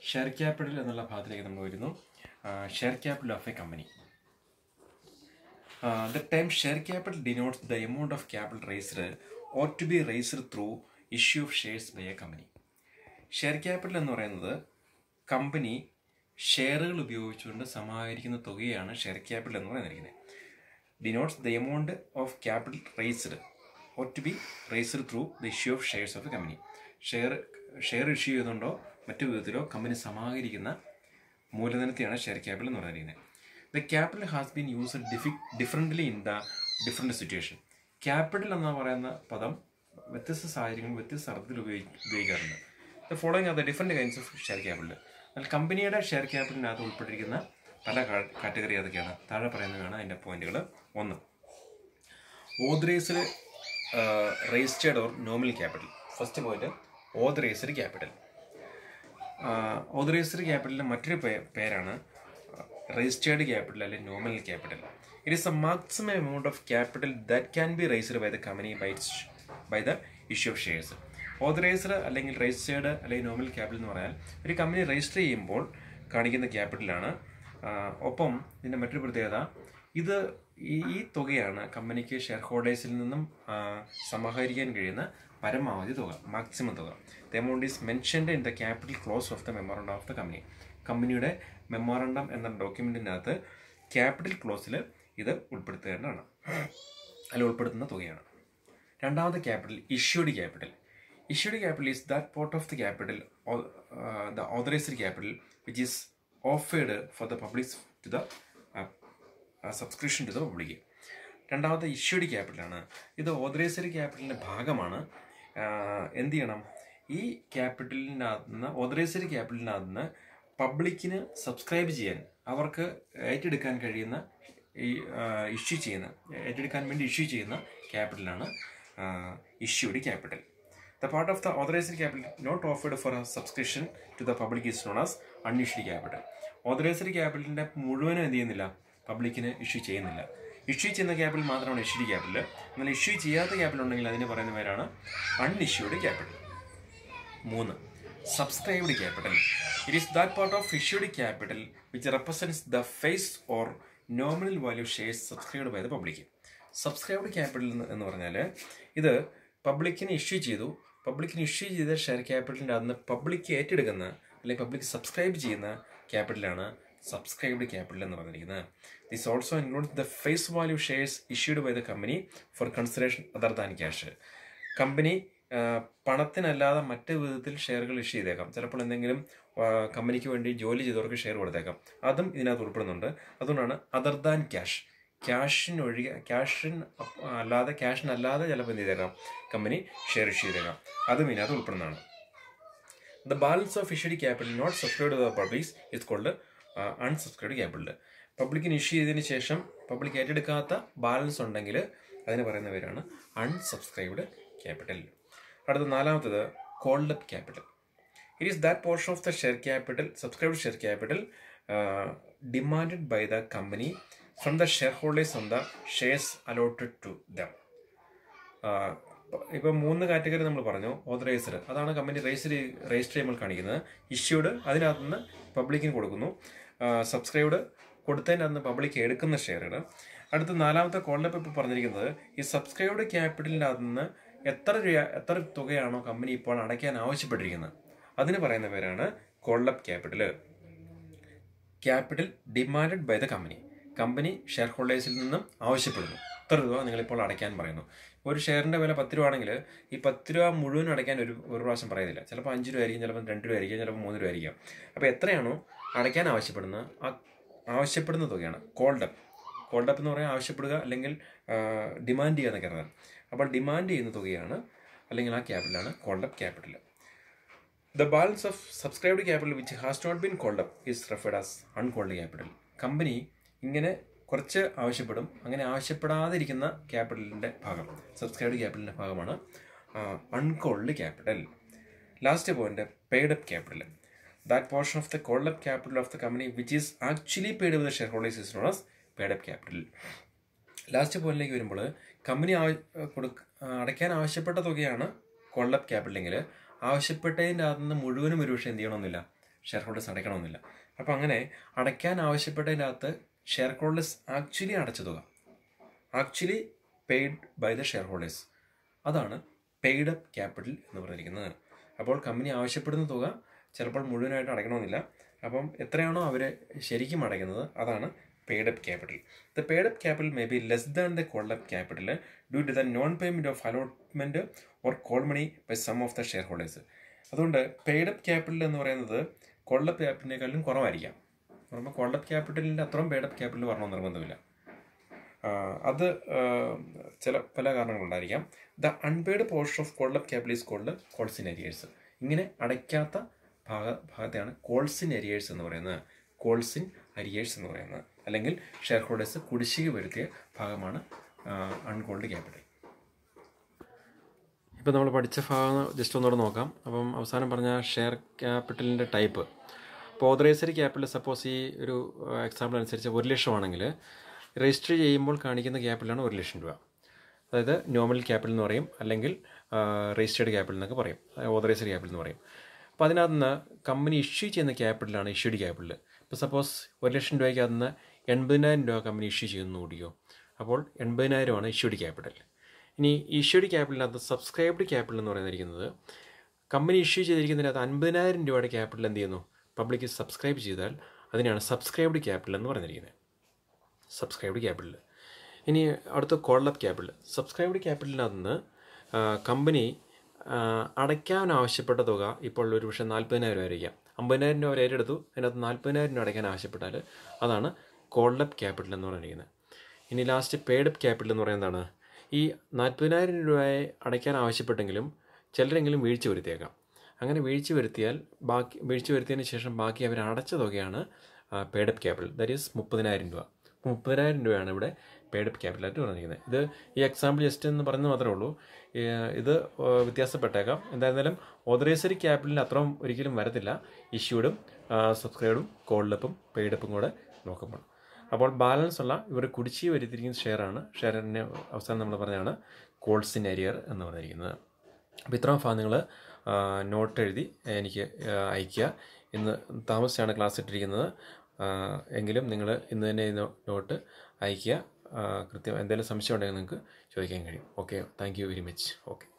share capital എന്നുള്ള ഭാഗത്തിലേക്ക് നമ്മൾ വരുന്നു share capital of a company the term share capital denotes the amount of capital raised or to be raised through issue of shares by a company share capital എന്ന് പറയുന്നത് company ഷെയറുകൾ ഉപയോഗിച്ചുകൊണ്ട് സമാഹരിക്കുന്ന തുകയാണ് share capital എന്ന് പറയുന്നിരിക്കുന്നത് denotes the amount of capital raised or to be raised through the issue of shares of a company share share issue ചെയ്യുന്നുണ്ടോ മറ്റു വിധത്തിലോ company സമാഹരിക്കുന്ന മൂലധനത്തെയാണ് ഷെയർ ക്യാപിറ്റൽ എന്ന് പറയുന്നത് the capital has been use ഡിഫി differently in the different situation capital എന്ന് പറയുന്ന പദം വ്യത്യസ്ത സാഹചര്യങ്ങളിൽ വ്യത്യസ്ത അർത്ഥത്തിൽ ഉപയോഗി ഉപയോഗിക്കാറുണ്ട് the following are the different kinds of share capital എന്നാൽ കമ്പനിയുടെ ഷെയർ ക്യാപിറ്റലിനകത്ത് ഉൾപ്പെട്ടിരിക്കുന്ന പല കാറ്റഗറി ഏതൊക്കെയാണ് താഴെ പറയുന്നതാണ് അതിൻ്റെ പോയിന്റുകൾ ഒന്ന് authorised registered or nominal capital first point authorised capital authorised ക്യാപിറ്റലിൻ്റെ മറ്റൊരു പേ- പേരാണ് രജിസ്റ്റേർഡ് ക്യാപിറ്റൽ അല്ലെങ്കിൽ nominal capital it is a maximum amount of capital that can be raised by the company by by the issue of shares authorised അല്ലെങ്കിൽ registered അല്ലെങ്കിൽ nominal capital എന്ന് പറഞ്ഞാൽ ഒരു കമ്പനി രജിസ്റ്റർ ചെയ്യുമ്പോൾ കാണിക്കുന്ന ക്യാപിറ്റലാണ് ഒപ്പം ഇതിൻ്റെ മറ്റൊരു പ്രത്യേകത ഇത് ഈ ഈ തുകയാണ് കമ്പനിക്ക് ഷെയർ ഹോൾഡേഴ്സിൽ നിന്നും ആ, സമാഹരിക്കാൻ കഴിയുന്ന പരമാവധി തുക മാക്സിമം തുക the amount is mentioned in the capital clause of the memorandum of the company കമ്പനിയുടെ മെമ്മോറണ്ടം എന്ന ഡോക്യുമെൻറ്റിനകത്ത് ക്യാപിറ്റൽ ക്ലോസിൽ ഇത് ഉൾപ്പെടുത്തേണ്ടതാണ് അതിൽ ഉൾപ്പെടുത്തുന്ന തുകയാണ് രണ്ടാമത്തെ capital issued capital issued capital is that part of the capital the authorised capital which is offered for the public to the subscription to the public രണ്ടാമത്തെ issued ക്യാപിറ്റലാണ് ഇത് ഓതറൈസ്ഡ് ക്യാപിറ്റലിൻ്റെ ഭാഗമാണ് ആ, എന്ത് ചെയ്യണം ഈ ക്യാപിറ്റലിനകത്ത് നിന്ന് ഓതറൈസ്ഡ് ക്യാപിറ്റലിനകത്ത് നിന്ന് പബ്ലിക്കിന് സബ്സ്ക്രൈബ് ചെയ്യാൻ അവർക്ക് ഏറ്റെടുക്കാൻ കഴിയുന്ന ഈ ഇഷ്യൂ ചെയ്യുന്ന ഏറ്റെടുക്കാൻ വേണ്ടി ഇഷ്യൂ ചെയ്യുന്ന ക്യാപിറ്റലാണ് issued capital the part of the authorised capital not offered for subscription to the public is known as unissued capital authorised ക്യാപിറ്റലിൻ്റെ മുഴുവനും എന്ത് ചെയ്യുന്നില്ല പബ്ലിക്കിന് ഇഷ്യൂ ചെയ്യുന്നില്ല ഇഷ്യൂ ചെയ്യുന്ന ക്യാപിറ്റൽ മാത്രമാണ് ഇഷ്യൂഡ് ക്യാപിറ്റൽ എന്നാൽ ഇഷ്യൂ ചെയ്യാത്ത ക്യാപിറ്റൽ ഉണ്ടെങ്കിൽ അതിന് പറയുന്ന പേരാണ് അൺഇഷ്യൂഡ് ക്യാപിറ്റൽ മൂന്ന് subscribed capital it is that part of issued capital which represents the face or nominal value shares subscribed by the public subscribed capital എന്ന് പറഞ്ഞാൽ ഇത് പബ്ലിക്കിന് ഇഷ്യൂ ചെയ്തു പബ്ലിക്കിന് ഇഷ്യൂ ചെയ്ത ഷെയർ ക്യാപിറ്റലിൻ്റെ അന്ന് പബ്ലിക് ഏറ്റെടുക്കുന്ന അല്ലെങ്കിൽ പബ്ലിക് സബ്സ്ക്രൈബ് ചെയ്യുന്ന ക്യാപിറ്റലാണ് സബ്സ്ക്രൈബ്ഡ് ക്യാപിറ്റൽ എന്ന് പറഞ്ഞിരിക്കുന്നത് this also include the face value shares issued by the company for consideration other than cash company ആ, പണത്തിനല്ലാതെ മറ്റ് വിധത്തിൽ ഷെയറുകൾ ഇഷ്യൂ ചെയ്തേക്കാം ചിലപ്പോൾ എന്തെങ്കിലും ആ, കമ്പനിക്ക് വേണ്ടി ജോലി ചെയ്തവർക്ക് ഷെയർ കൊടുത്തേക്കാം അതും ഇതിനകത്ത് ഉൾപ്പെടുന്നുണ്ട് അതുകൊണ്ടാണ് അതർ ദാൻ ക്യാഷ് ക്യാഷിനൊഴികെ ക്യാഷിന് അല്ലാതെ ക്യാഷിനല്ലാതെ ചിലപ്പോൾ എന്ത് ചെയ്തേക്കാം കമ്പനി ഷെയർ ഇഷ്യൂ ചെയ്തേക്കാം അതും ഇതിനകത്ത് ഉൾപ്പെടുന്നതാണ് the balance of issued capital not subscribe the publics is called unsubscribed capital പബ്ലിക്കിന് ഇഷ്യൂ ചെയ്തതിന് ശേഷം പബ്ലിക് ഏറ്റെടുക്കാത്ത ബാലൻസ് ഉണ്ടെങ്കിൽ അതിന് പറയുന്ന പേരാണ് അൺസബ്സ്ക്രൈബ്ഡ് ക്യാപിറ്റൽ അടുത്ത നാലാമത്തത് called up capital it is that portion of the share capital subscribed share capital demanded by the company from the share holders on the shares allotted to them ഇപ്പം മൂന്ന് category നമ്മൾ പറഞ്ഞു authorised അതാണ് company register register ചെയ്യുമ്പോൾ കാണിക്കുന്നത് issued അതിനകത്ത് നിന്ന് പബ്ലിക്കിന് കൊടുക്കുന്നു സബ്സ്ക്രൈബ്ഡ് കൊടുത്തതിൻ്റെ അന്ന് പബ്ലിക് എടുക്കുന്ന ഷെയറുകൾ അടുത്ത നാലാമത്തെ കോളിലപ്പ് ഇപ്പോൾ പറഞ്ഞിരിക്കുന്നത് ഈ സബ്സ്ക്രൈബ്ഡ് ക്യാപിറ്റലിൻ്റെ അകത്ത് നിന്ന് എത്ര രൂപ എത്ര തുകയാണോ കമ്പനി ഇപ്പോൾ അടയ്ക്കാൻ ആവശ്യപ്പെട്ടിരിക്കുന്നത് അതിന് പറയുന്ന പേരാണ് called up capital capital demanded by the company company share ഹോൾഡേഴ്സിൽ നിന്നും ആവശ്യപ്പെടുന്നു ഇത്ര രൂപ നിങ്ങളിപ്പോൾ അടയ്ക്കാൻ പറയുന്നു ഒരു ഷെയറിൻ്റെ വില പത്ത് രൂപ ആണെങ്കിൽ ഈ പത്ത് രൂപ മുഴുവൻ അടയ്ക്കാൻ ഒരു ഒരു പ്രാവശ്യം പറയുന്നില്ല ചിലപ്പോൾ അഞ്ച് രൂപ ആയിരിക്കും ചിലപ്പോൾ രണ്ട് രൂപ ആയിരിക്കും ചിലപ്പോൾ മൂന്ന് രൂപ ആയിരിക്കും അപ്പോൾ എത്രയാണോ അടയ്ക്കാൻ ആവശ്യപ്പെടുന്നത് ആ ആവശ്യപ്പെടുന്ന തുകയാണ് കോൾഡപ്പ് കോൾഡപ്പ് എന്ന് പറയാൻ ആവശ്യപ്പെടുക അല്ലെങ്കിൽ ഡിമാൻഡ് ചെയ്യുക എന്നൊക്കെ അർത്ഥം അപ്പോൾ ഡിമാൻഡ് ചെയ്യുന്ന തുകയാണ് അല്ലെങ്കിൽ ആ ക്യാപിറ്റലാണ് called up capital the balance of subscribed capital which has not been called up is referred as uncalled capital company ഇങ്ങനെ കുറച്ച് ആവശ്യപ്പെടും അങ്ങനെ ആവശ്യപ്പെടാതിരിക്കുന്ന ക്യാപിറ്റലിൻ്റെ ഭാഗം സബ്സ്ക്രൈബ്ഡ് ക്യാപിറ്റലിൻ്റെ ഭാഗമാണ് uncalled capital last point paid up capital that portion of the called up capital of the company which is actually paid with share holders is known as paid up capital last പോയിന്റിലേക്ക് വരുമ്പോൾ company കൊടുക്ക അടയ്ക്കാൻ ആവശ്യപ്പെട്ട തുകയാണ് കൊള്ളപ്പ് ക്യാപിറ്റലെങ്കിൽ ആവശ്യപ്പെട്ടതിൻ്റെ അകത്ത് നിന്ന് മുഴുവനും ഒരു പക്ഷേ എന്ത് ചെയ്യണമെന്നില്ല ഷെയർ ഹോൾഡേഴ്സ് അടയ്ക്കണമെന്നില്ല അപ്പോൾ അങ്ങനെ അടയ്ക്കാൻ ആവശ്യപ്പെട്ടതിനകത്ത് ഷെയർ ഹോൾഡേഴ്സ് ആക്ച്വലി അടച്ച തുക actually paid by the share holders അതാണ് പെയ്ഡ് അപ്പ് ക്യാപിറ്റൽ എന്ന് പറഞ്ഞിരിക്കുന്നത് അപ്പോൾ കമ്പനി ആവശ്യപ്പെടുന്ന തുക ചിലപ്പോൾ മുഴുവനായിട്ട് അടയ്ക്കണമെന്നില്ല അപ്പം എത്രയാണോ അവർ ശരിക്കും അടയ്ക്കുന്നത് അതാണ് paid up capital the paid up capital may be less than the called up capital due to the non payment of allotment or call money by some of the share holders അതുകൊണ്ട് paid up capital എന്ന് പറയുന്നത് called up ക്യാപിറ്റലിനേക്കാളും കുറവായിരിക്കാം പറയുമ്പോൾ called up ക്യാപിറ്റലിൻ്റെ അത്രയും paid up capital വരണമെന്ന് നിർബന്ധമില്ല അത് ചില പല കാരണങ്ങളുണ്ടായിരിക്കാം the unpaid portion of called up capital is called calls in arrears ഇങ്ങനെ അടയ്ക്കാത്ത ഭാഗ ഭാഗത്തെയാണ് കോൾസിൻ എരിയേഴ്സ് എന്ന് പറയുന്നത് കോൾസിൻ അരിയേഴ്സ് എന്ന് പറയുന്നത് അല്ലെങ്കിൽ ഷെയർ ഹോൾഡേഴ്സ് കുടിശ്ശിക വരുത്തിയ ഭാഗമാണ് അൺകോൾഡ് ക്യാപിറ്റൽ ഇപ്പോൾ നമ്മൾ പഠിച്ച ഭാഗം ജസ്റ്റ് ഒന്നുകൂടെ നോക്കാം അപ്പം അവസാനം പറഞ്ഞ ഷെയർ ക്യാപിറ്റലിൻ്റെ ടൈപ്പ് അപ്പോൾ ഓതറൈസറി ക്യാപിറ്റൽ സപ്പോസ് ഈ ഒരു എക്സാമ്പിൾ അനുസരിച്ച് ഒരു ലക്ഷമാണെങ്കിൽ രജിസ്റ്റർ ചെയ്യുമ്പോൾ കാണിക്കുന്ന ക്യാപിറ്റലാണ് ഒരു ലക്ഷം രൂപ അതായത് നോമിനൽ ക്യാപിറ്റൽ എന്ന് പറയും അല്ലെങ്കിൽ രജിസ്റ്റേർഡ് ക്യാപിറ്റൽ എന്നൊക്കെ പറയും ഓതറൈസറി ക്യാപിറ്റൽ എന്ന് പറയും അപ്പോൾ അതിനകത്ത് നിന്ന് കമ്പനി ഇഷ്യൂ ചെയ്യുന്ന ക്യാപിറ്റലാണ് ഇഷ്യൂഡ് ക്യാപിറ്റൽ ഇപ്പോൾ സപ്പോസ് ഒരു ലക്ഷം രൂപയ്ക്ക് അതിൽ നിന്ന് എൺപതിനായിരം രൂപ കമ്പനി ഇഷ്യൂ ചെയ്യുന്നു കൂടിയോ അപ്പോൾ എൺപതിനായിരമാണ് ഇഷ്യൂഡ് ക്യാപിറ്റൽ ഇനി ഇഷ്യൂഡ് ക്യാപിറ്റലിനകത്ത് സബ്സ്ക്രൈബ്ഡ് ക്യാപിറ്റൽ എന്ന് പറയുന്നിരിക്കുന്നത് കമ്പനി ഇഷ്യൂ ചെയ്തിരിക്കുന്നതിനകത്ത് അൻപതിനായിരം രൂപയുടെ ക്യാപിറ്റൽ എന്ത് ചെയ്യുന്നു പബ്ലിക് സബ്സ്ക്രൈബ് ചെയ്താൽ അതിനാണ് സബ്സ്ക്രൈബ്ഡ് ക്യാപിറ്റൽ എന്ന് പറഞ്ഞിരിക്കുന്നത് സബ്സ്ക്രൈബ്ഡ് ക്യാപിറ്റൽ ഇനി അടുത്ത കോളപ്പ് ക്യാപിറ്റൽ സബ്സ്ക്രൈബ്ഡ് ക്യാപിറ്റലിനകത്ത് നിന്ന് കമ്പനി അടയ്ക്കാൻ ആവശ്യപ്പെട്ട തുക ഇപ്പോൾ ഒരു പക്ഷേ നാൽപ്പതിനായിരം രൂപ ആയിരിക്കാം അമ്പതിനായിരം രൂപ അവർ ഏറ്റെടുത്തു അതിനകത്ത് നാൽപ്പതിനായിരം രൂപ അടയ്ക്കാൻ ആവശ്യപ്പെട്ടാൽ അതാണ് കോൾഡപ്പ് ക്യാപിറ്റൽ എന്ന് പറഞ്ഞിരിക്കുന്നത് ഇനി ലാസ്റ്റ് പേഡപ്പ് ക്യാപിറ്റൽ എന്ന് പറയുന്നതാണ് ഈ നാൽപ്പതിനായിരം രൂപയെ അടയ്ക്കാൻ ആവശ്യപ്പെട്ടെങ്കിലും ചിലരെങ്കിലും വീഴ്ച വരുത്തിയേക്കാം അങ്ങനെ വീഴ്ച വരുത്തിയാൽ ബാക്കി വീഴ്ച വരുത്തിയതിന് ശേഷം ബാക്കി അവർ അടച്ച തുകയാണ് പേഡപ്പ് ക്യാപിറ്റൽ ദാറ്റ് ഈസ് മുപ്പതിനായിരം രൂപ മുപ്പതിനായിരം രൂപയാണ് ഇവിടെ പേഡപ്പ് ക്യാപിറ്റലായിട്ട് പറഞ്ഞിരിക്കുന്നത് ഇത് ഈ എക്സാമ്പിൾ ജസ്റ്റ് എന്ന് പറയുന്നത് മാത്രമേ ഉള്ളൂ ഇത് വ്യത്യാസപ്പെട്ടേക്കാം എന്തായിരുന്നാലും ഓതറൈസറി ക്യാപിറ്റലിന് അത്രയും ഒരിക്കലും വരത്തില്ല ഇഷ്യൂഡും സബ്സ്ക്രൈബും കോൾഡപ്പും പെയ്ഡപ്പും കൂടെ നോക്കുമ്പോൾ അപ്പോൾ ബാലൻസ് ഉള്ള ഇവർ കുടിശ്ശി വരുത്തിയിരിക്കുന്ന ഷെയറാണ് ഷെയറിനെ അവസാനം നമ്മൾ പറഞ്ഞാണ് കോൾസിൻ ഏരിയർ എന്ന് പറഞ്ഞിരിക്കുന്നത് അപ്പോൾ ഇത്രയും ഭാഗം നിങ്ങൾ നോട്ട് എഴുതി എനിക്ക് അയയ്ക്കുക ഇന്ന് താമസിച്ചാണ് ക്ലാസ് ഇട്ടിരിക്കുന്നത് എങ്കിലും നിങ്ങൾ ഇന്ന് തന്നെ നോട്ട് അയയ്ക്കുക കൃത്യം എന്തെങ്കിലും സംശയം ഉണ്ടെങ്കിൽ നിങ്ങൾക്ക് ചോദിക്കാൻ കഴിയും okay thank you very much okay